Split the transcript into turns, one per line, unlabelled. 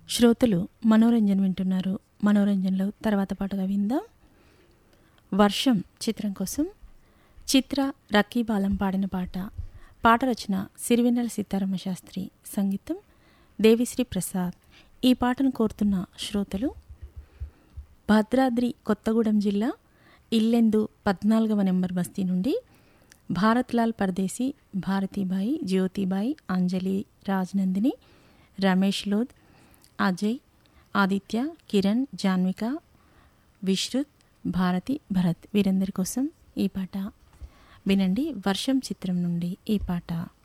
శ్రోతలు మనోరంజన్ వింటున్నారు మనోరంజన్లో తర్వాత పాటగా విందాం వర్షం చిత్రం కోసం చిత్ర రక్కీబాలం పాడిన పాట పాట రచన సిరివెన్నెల సీతారామ శాస్త్రి సంగీతం దేవిశ్రీ ప్రసాద్ ఈ పాటను కోరుతున్న శ్రోతలు భద్రాద్రి కొత్తగూడెం జిల్లా ఇల్లెందు పద్నాలుగవ నెంబర్ బస్తీ నుండి భారత్లాల్ పర్దేశీ భారతీబాయి జ్యోతిబాయి అంజలి రాజనందిని రమేష్ లోద్ అజయ్ ఆదిత్య కిరణ్ జాన్విక విశ్రుత్ భారతి భరత్ వీరందరి కోసం ఈ పాట వినండి వర్షం చిత్రం నుండి ఈ పాట